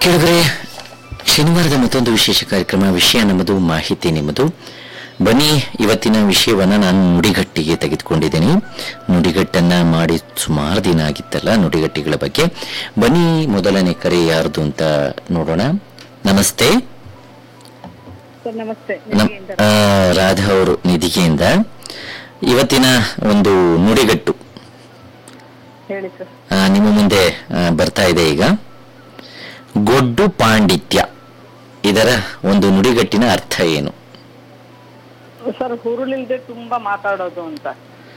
ಕೇಳಿದ್ರೆ ಶನಿವಾರದ ಮತ್ತೊಂದು ವಿಶೇಷ ಕಾರ್ಯಕ್ರಮ ವಿಷಯ ನಮ್ಮದು ಮಾಹಿತಿ ನಿಮ್ಮದು ಬನ್ನಿ ಇವತ್ತಿನ ವಿಷಯವನ್ನ ನಾನು ನುಡಿಗಟ್ಟಿಗೆ ತೆಗೆದುಕೊಂಡಿದ್ದೀನಿ ನುಡಿಗಟ್ಟನ್ನ ಮಾಡಿ ಸುಮಾರು ದಿನ ಆಗಿತ್ತಲ್ಲ ನುಡಿಗಟ್ಟಿಗಳ ಬಗ್ಗೆ ಬನ್ನಿ ಮೊದಲನೇ ಕರೆ ಯಾರ್ದು ಅಂತ ನೋಡೋಣ ನಮಸ್ತೆ ಸರ್ ನಮಸ್ತೆ ನಮ್ ನಿಧಿಯಿಂದ. ಆ, ರಾಧಾ ಅವರು ನಿಧಿಗೆಯಿಂದ ಇವತ್ತಿನ ಒಂದು ನುಡಿಗಟ್ಟು ಹೇಳಿ ಸರ್ ಆ, ನಿಮ್ಮ ಮುಂದೆ ಆ, ಬರ್ತಾ ಇದೆ ಈಗ ಗೊಡ್ಡು ಪಾಂಡಿತ್ಯ ಇದರ ಒಂದು ನುಡಿಗಟ್ಟಿನ ಅರ್ಥ ಏನು ಸರ್ ಹುರುಳಿಲ್ದೆ ತುಂಬಾ ಮಾತಾಡೋದು ಅಂತ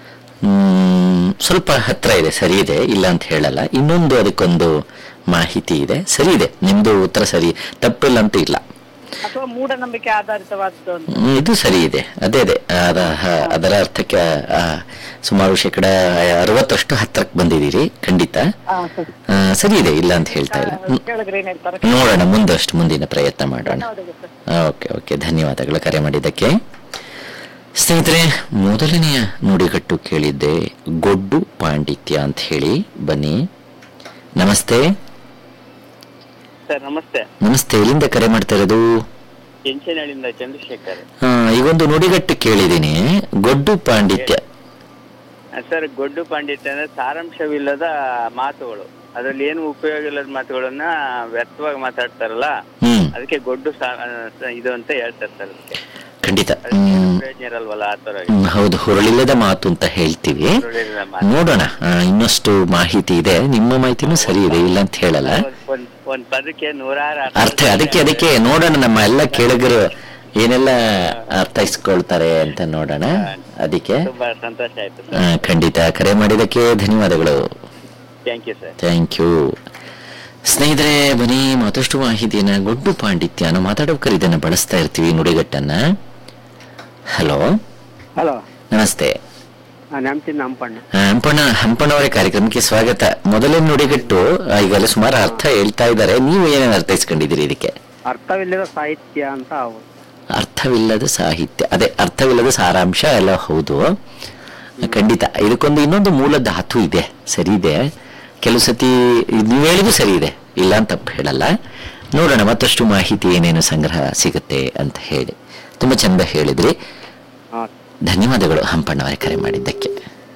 ಮ್, ಸ್ವಲ್ಪ ಹತ್ರ ಇದೆ ಸರಿ ಇದೆ ಇಲ್ಲ ಅಂತ ಹೇಳಲ್ಲ ಇನ್ನೊಂದು ಅದಕ್ಕೊಂದು ಮಾಹಿತಿ ಇದೆ ಸರಿ ಇದೆ ನಿಮ್ದು ಉತ್ತರ ಸರಿ ತಪ್ಪಿಲ್ಲ ಅಂತ ಇಲ್ಲ ಅಥವಾ ಮೂಢನಂಬಿಕೆ ಆಧಾರಿತವಾದದ್ದು ಅಂತ ಮ್, ಇದು ಸರಿ ಇದೆ ಅದೇ ಅದೇ ಅದ ಹ- ಅದರ ಅರ್ಥಕ್ಕೆ ಆ, ಸುಮಾರು ಶೇಕಡ ಅರವತ್ತಷ್ಟು ಹತ್ತಕ್ಕೆ ಬಂದಿದ್ದೀರಿ ಖಂಡಿತ ಹಾ ಸರ್ ಆ, ಸರಿ ಇದೆ ಇಲ್ಲ ಅಂತ ಹೇಳ್ತಾ ಇಲ್ಲ ಮ್, ಕೇಳಿದ್ರೆ ಏನ್ ಹೇಳ್ತಾರೆ ನೋಡೋಣ ಮುಂದಷ್ಟು ಮುಂದಿನ ಪ್ರಯತ್ನ ಮಾಡೋಣ ಧನ್ಯವಾದಗಳು ಸರ್ ಓಕೆ ಓಕೆ ಧನ್ಯವಾದಗಳು ಕರೆ ಮಾಡಿದ್ದಕ್ಕೆ ಸ್ನೇಹಿತರೆ ಮೊದಲನೆಯ ನುಡಿಗಟ್ಟು ಕೇಳಿದ್ದೆ ಗೊಡ್ಡು ಪಾಂಡಿತ್ಯ ಅಂತ ಹೇಳಿ ಬನ್ನಿ ನಮಸ್ತೆ ಸರ್ ನಮಸ್ತೆ ನಮಸ್ತೆ ಎಲ್ಲಿಂದ ಕರೆ ಮಾಡ್ತಾ ಇರೋದು ಕೆಂಚನಹಳ್ಳಿಯಿಂದ ಚಂದ್ರಶೇಖರ್ ಆ, ಈಗೊಂದು ನುಡಿಗಟ್ಟು ಕೇಳಿದ್ದೀನಿ ಗೊಡ್ಡು ಪಾಂಡಿತ್ಯ ಆ, ಸರ್ ಗೊಡ್ಡು ಪಾಂಡಿತ್ಯ ಅಂದ್ರೆ ಸಾರಾಂಶವಿಲ್ಲದ ಮಾತುಗಳು ಅದ್ರಲ್ಲಿ ಏನು ಉಪಯೋಗ ಇಲ್ಲದ ಮಾತುಗಳನ್ನ ವ್ಯರ್ಥವಾಗಿ ಮಾತಾಡ್ತಾರಲ್ಲ ಹ್ಮ್ ಅದಕ್ಕೆ ಗೊಡ್ಡು ಸಾ- ಆ, ಇದು ಅಂತ ಹೇಳ್ತಾರೆ ಸರ್ ಅದಕ್ಕೆ ಖಂಡಿತ ಅದಕ್ಕೆ ಏನು ಹ್ಮ್ ಪ್ರಯೋಜನ ಇರಲ್ವಲ್ಲ ಆ ತರ ಹ್ಮ್, ಹೌದು ಹುರುಳಿಲ್ಲದ ಮಾತು ಅಂತ ಹೇಳ್ತೀವಿ ಸುಳ್ಳಿಲ್ಲದ ಮಾತು. ನೋಡೋಣ ಆ, ಇನ್ನಷ್ಟು ಮಾಹಿತಿ ಇದೆ ನಿಮ್ಮ ಮಾಹಿತಿನೂ ಸರಿ ಇದೆ ಇಲ್ಲ ಅಂತ ಹೇಳಲ್ಲ ಒಂದ್- ಒಂದ್ ಒಂದ್ ಪದಕ್ಕೆ ನೂರಾರು ಅರ್ಥ ಅದಕ್ಕೆ ಅದಕ್ಕೆ ನೋಡೋಣ ನಮ್ಮ ಎಲ್ಲ ಕೇಳಿಗರು ಏನೆಲ್ಲ ಅರ್ಥೈಸ್ಕೊಳ್ತಾರೆ ಅಂತ ನೋಡೋಣ ಅದಕ್ಕೆ ತುಂಬಾ ಸಂತೋಷ ಆಯ್ತು ಆ, ಸರ್ ಖಂಡಿತ ಕರೆ ಮಾಡಿದ್ದಕ್ಕೆ ಧನ್ಯವಾದಗಳು thank you sir thank you ಸ್ನೇಹಿತರೆ ಬನ್ನಿ ಮತ್ತಷ್ಟು ಮಾಹಿತಿಯನ್ನ ಗೊಡ್ಡು ಪಾಂಡಿತ್ಯ ನಾವು ಮಾತಾಡೋಕರ್ ಇದನ್ನ ಬಳಸ್ತಾ ಇರ್ತೀವಿ ನುಡಿಗಟ್ಟನ್ನ ಹಲೋ ಹಲೋ ನಮಸ್ತೆ ನೆಮ್ತಿನ ಹಂಪಣ್ಣ ಆ, ಹಂಪಣ್ಣ ಹಂಪಣ್ಣವರ ಕಾರ್ಯಕ್ರಮಕ್ಕೆ ಸ್ವಾಗತ ಮೊದಲನೇ ನುಡಿಗಟ್ಟು ಆ, ಈಗಲ್ಲ ಸುಮಾರು ಅರ್ಥ ಹೇಳ್ತಾ ಇದ್ದಾರೆ ನೀವು ಏನೇನು ಅರ್ಥೈಸ್ಕೊಂಡಿದ್ದೀರಿ ಇದಕ್ಕೆ ಅರ್ಥವಿಲ್ಲದ ಸಾಹಿತ್ಯ ಅಂತ ಅವು ಅರ್ಥವಿಲ್ಲದ ಸಾಹಿತ್ಯ ಅದೇ ಅರ್ಥವಿಲ್ಲದ ಸಾರಾಂಶ ಎಲ್ಲ ಹೌದು ಖಂಡಿತ ಇದಕ್ಕೊಂದು ಇನ್ನೊಂದು ಮೂಲ ಧಾತು ಇದೆ ಸರಿ ಇದೆ ಕೆಲವು ಸತಿ ನೀವು ಹೇಳಿದ್ದು ಸರಿ ಇದೆ ಇಲ್ಲ ಅಂತ ತಪ್ಪು ಹೇಳಲ್ಲ ನೋಡೋಣ ಮತ್ತಷ್ಟು ಮಾಹಿತಿ ಏನೇನು ಸಂಗ್ರಹ ಸಿಗುತ್ತೆ ಅಂತ ಹೇಳಿ ತುಂಬಾ ಚಂದ ಹೇಳಿದ್ರಿ ಆ, ಧನ್ಯವಾದಗಳು ಹಂಪಣ್ಣವರೇ ಕರೆ ಮಾಡಿದ್ದಕ್ಕೆ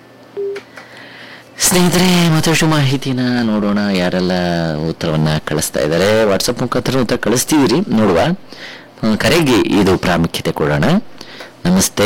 ಸ್ನೇಹಿತರೆ ಮತ್ತಷ್ಟು ಮಾಹಿತಿನ ನೋಡೋಣ ಯಾರೆಲ್ಲ ಉತ್ತರವನ್ನ ಕಳಿಸ್ತಾ ಇದ್ದಾರೆ ವಾಟ್ಸಪ್ ಮುಖಾಂತರ ಉತ್ತರ ಕಳಿಸ್ತಿದ್ದೀರಿ ನೋಡುವ ಆ, ಕರೆಗೆ ಇದು ಪ್ರಾಮುಖ್ಯತೆ ಕೊಡೋಣ ನಮಸ್ತೆ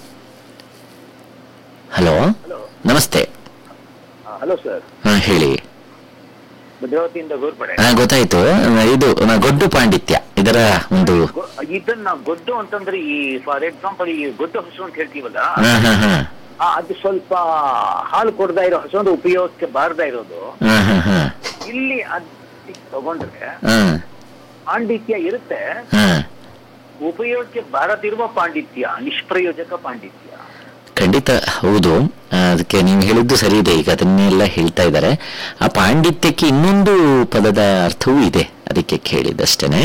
ಹಲೋ ನಮಸ್ತೆ ಹಲೋ ಸರ್ ಹಾ ಹೇಳಿ ಭದ್ರಾವತಿಯಿಂದ ಗೋರ್ಪಡೆ ಹಾ ಗೊತ್ತಾಯ್ತು ಇದು ಆ, ಗೊಡ್ಡು ಪಾಂಡಿತ್ಯ ಇದರ ಒಂದು ಗೊ- ಇದನ್ನ ಗೊಡ್ಡು ಅಂತಂದ್ರೆ ಈ ಫಾರ್ ಎಕ್ಸಾಂಪಲ್ ಈ ಗೊಡ್ಡು ಹಸು ಅಂತ ಹೇಳ್ತೀವಲ್ಲ ಹಾ ಹಾ ಹಾ ಆ, ಅದು ಸ್ವಲ್ಪ ಹಾಲು ಕೊಡ್ತಾ ಇರೋ ಹಸು ಅಂದ್ರೆ ಉಪಯೋಗಕ್ಕೆ ಬಾರ್ದಾ ಇರೋದು ಹಾ ಹಾ ಹಾ ಇಲ್ಲಿ ಅದ್ ತಗೊಂಡ್ರೆ ಹಾ ಪಾಂಡಿತ್ಯ ಇರುತ್ತೆ ಹಾ ಉಪಯೋಗಕ್ಕೆ ಬಾರದಿರುವ ಪಾಂಡಿತ್ಯ ನಿಷ್ಪ್ರಯೋಜಕ ಪಾಂಡಿತ್ಯ ಖಂಡಿತ ಹೌದು ಆ, ಅದಕ್ಕೆ ನೀವು ಹೇಳಿದ್ದು ಸರಿ ಇದೆ ಈಗ ಅದನ್ನೆಲ್ಲ ಹೇಳ್ತಾ ಇದ್ದಾರೆ ಆ ಪಾಂಡಿತ್ಯಕ್ಕೆ ಇನ್ನೊಂದು ಪದದ ಅರ್ಥವೂ ಇದೆ ಅದಕ್ಕೆ ಕೇಳಿದ್ದಷ್ಟೇನೆ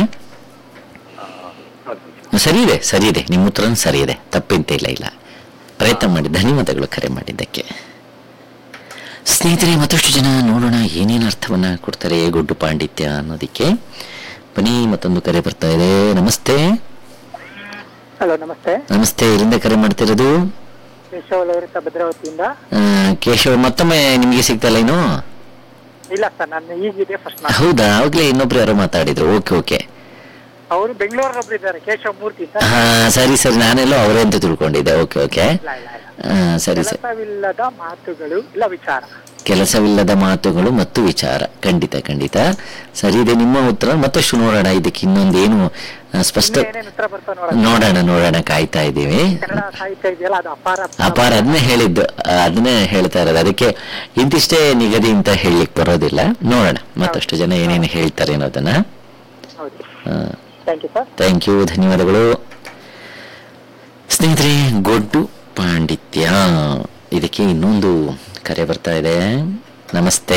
ಸರಿ ಇದೆ ಸರಿ ಇದೆ ನಿಮ್ಮ ಉತ್ತರ ಸರಿ ಇದೆ ತಪ್ಪಂತ ಇಲ್ಲ ಇಲ್ಲ ಪ್ರಯತ್ನ ಮಾಡಿ ಧನ್ಯವಾದಗಳು ಕರೆ ಮಾಡಿದ್ದಕ್ಕೆ ಸ್ನೇಹಿತರೆ ಮತ್ತಷ್ಟು ಜನ ನೋಡೋಣ ಏನೇನು ಅರ್ಥವನ್ನ ಕೊಡ್ತಾರೆ ಗೊಡ್ಡು ಪಾಂಡಿತ್ಯ ಅನ್ನೋದಕ್ಕೆ ಬನ್ನಿ ಮತ್ತೊಂದು ಕರೆ ಬರ್ತಾ ಇದೆ ನಮಸ್ತೆ ಹಲೋ ನಮಸ್ತೆ ನಮಸ್ತೆ ಎಲ್ಲಿಂದ ಕರೆ ಮಾಡ್ತಿರೋದು ಕೇಶವಲವರಿತ ಭದ್ರಾವತಿಯಿಂದ ಆ, ಕೇಶವ್ ಮತ್ತೊಮ್ಮೆ ನಿಮಗೆ ಸಿಗ್ತಲ್ಲ ಇನ್ನು ಇಲ್ಲ ಸರ್ ನಾನು ಈಗಿದೆ ಫಸ್ಟ್ ಹೌದಾ ಅವಾಗ್ಲೇ ಇನ್ನೊಬ್ರು ಯಾರೋ ಮಾತಾಡಿದ್ರು ಓಕೆ ಓಕೆ ಅವರು ಬೆಂಗಳೂರೊಬ್ರು ಇದ್ದಾರೆ ಕೇಶವ ಮೂರ್ತಿ ಸರ್ ಹಾ ಸರಿ ಸರಿ ನಾನೆಲ್ಲೋ ಅವರೇ ಅಂತ ತಿಳ್ಕೊಂಡಿದ್ದೆ ಓಕೆ ಓಕೆ ಇಲ್ಲ ಇಲ್ಲ ಇಲ್ಲ ಆ, ಸರಿ ಸರಿ ಕೆಲಸವಿಲ್ಲದ ಮಾತುಗಳು ಇಲ್ಲ ವಿಚಾರ ಕೆಲಸವಿಲ್ಲದ ಮಾತುಗಳು ಮತ್ತು ವಿಚಾರ ಖಂಡಿತ ಖಂಡಿತ ಸರಿ ಇದೆ ನಿಮ್ಮ ಉತ್ತರ ಮತ್ತಷ್ಟು ನೋಡೋಣ ಇದಕ್ಕೆ ಇನ್ನೊಂದು ಏನು ಆ, ಸ್ಪಷ್ಟ ಏನೇನು ಉತ್ತರ ಬರ್ತಾವ ನೋಡೋಣ ನೋಡೋಣ ನೋಡೋಣ ಕಾಯ್ತಾ ಇದ್ದೀವಿ ಕನ್ನಡ ಸಾಹಿತ್ಯ ಇದೆಯಲ್ಲ ಅದು ಅಪಾರ ಅಪಾರ ಅದನ್ನೇ ಹೇಳಿದ್ದು ಆ, ಅದನ್ನೇ ಹೇಳ್ತಾ ಇರೋದು ಅದಕ್ಕೆ ಇಂತಿಷ್ಟೇ ನಿಗದಿ ಅಂತ ಹೇಳಲಿಕ್ಕೆ ಬರೋದಿಲ್ಲ ನೋಡೋಣ ಮತ್ತಷ್ಟು ಜನ ಏನೇನು ಹೇಳ್ತಾರೆ ಅನ್ನೋದನ್ನ ಹೌದು ಆ, thank you sir thank you ಧನ್ಯವಾದಗಳು ಸ್ನೇಹಿತರೆ ಗೊಡ್ಡು ಪಾಂಡಿತ್ಯ ಇದಕ್ಕೆ ಇನ್ನೊಂದು ಕರೆ ಬರ್ತಾ ಇದೆ ನಮಸ್ತೆ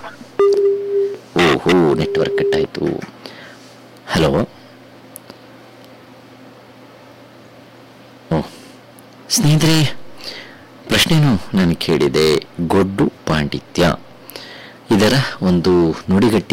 ಓಹೋ ನೆಟ್ವರ್ಕ್ ಕಟ್ ಆಯ್ತು ಹಲೋ ಓ ಸ್ನೇಹಿತರೆ ಪ್ರಶ್ನೆನೂ ನಾನು ಕೇಳಿದೆ ಗೊಡ್ಡು ಪಾಂಡಿತ್ಯ ಇದರ ಒಂದು ನುಡಿಗಟ್ಟಿ